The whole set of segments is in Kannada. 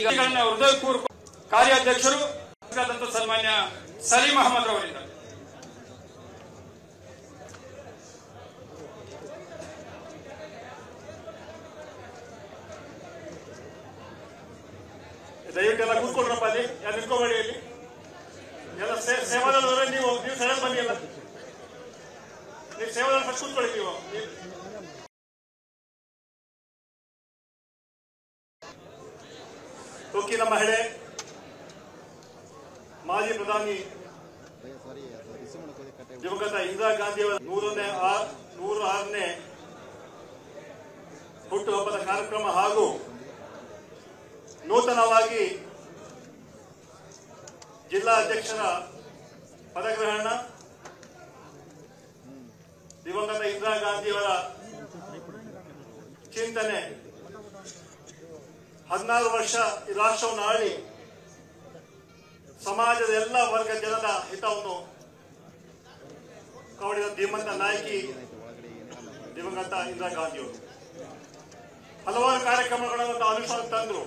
ಈಗಳನ್ನ ಹೃದಯಪೂರ್ವಕ ಕಾರ್ಯಾಧ್ಯಕ್ಷರು ಆದಂತ ಸನ್ಮಾನ್ಯ ಸಲೀಂ ಅಹಮದ್ ಅವರಿಂದ ದಯವಿಟ್ಟು ಎಲ್ಲ ಕೂತ್ಕೊಳ್ರಪ್ಪ ಅಲ್ಲಿ ಯಾರು ನಿಂತ್ಕೋಬೇಡಿ ಅಲ್ಲಿ ಎಲ್ಲ ಸೇ- ಸೇವಾದಳದವರೇ ನೀವು ನೀವು ಸಡನ್ ಬನ್ನಿ ಎಲ್ಲ ನೀವು ಸೇವಾದಳ ಫಸ್ಟ್ ಕೂತ್ಕೊಳ್ಳಿ ನೀವು ನೀವು- ಟೋಕಿನ ಮಹಿಳೆ ಮಾಜಿ ಪ್ರಧಾನಿ ದಿವಂಗತ ಇಂದಿರಾ ಗಾಂಧಿಯವರ ನೂರನೇ ಆ- ನೂರ ಆರನೇ ಹುಟ್ಟುಹಬ್ಬದ ಕಾರ್ಯಕ್ರಮ ಹಾಗೂ ನೂತನವಾಗಿ ಜಿಲ್ಲಾ ಅಧ್ಯಕ್ಷರ ಪದಗ್ರಹಣ ದಿವಂಗತ ಇಂದಿರಾ ಗಾಂಧಿಯವರ ಚಿಂತನೆ ಹದಿನಾರು ವರ್ಷ ಈ ರಾಷ್ಟ್ರವನ್ನು ಆಳಿ ಸಮಾಜದ ಎಲ್ಲ ವರ್ಗ ಜನರ ಹಿತವನ್ನು ಕವಡಿದ ಧೀಮಂತ ನಾಯಕಿ ದಿವಂಗತ ಇಂದಿರಾ ಗಾಂಧಿಯವರು ಹಲವಾರು ಕಾರ್ಯಕ್ರಮಗಳನ್ನು ತಾವು ಅನುಷ್ಠಾನ ತಂದರು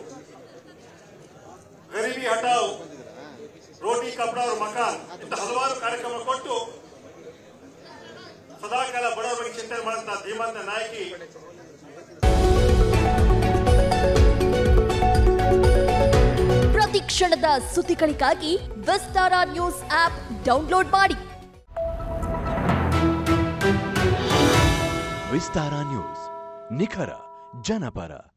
ಗರೀಬಿ ಹಟಾವ್ ರೋಟಿ ಕಪಡ ಅವ್ರ ಮಕಾನ್ ಇಂಥ ಹಲವಾರು ಕಾರ್ಯಕ್ರಮ ಕೊಟ್ಟು ಸದಾಕಾಲ ಬಡವರ ಬಗ್ಗೆ ಚಿಂತನೆ ಮಾಡುವಂತಹ ಧೀಮಂತ ನಾಯಕಿ ಪ್ರತಿ ಕ್ಷಣದ ಸುದ್ದಿಗಳಿಗಾಗಿ ವಿಸ್ತಾರ ನ್ಯೂಸ್ ಆಪ್ ಡೌನ್ಲೋಡ್ ಮಾಡಿ ವಿಸ್ತಾರ ನ್ಯೂಸ್ ನಿಖರ ಜನಪರ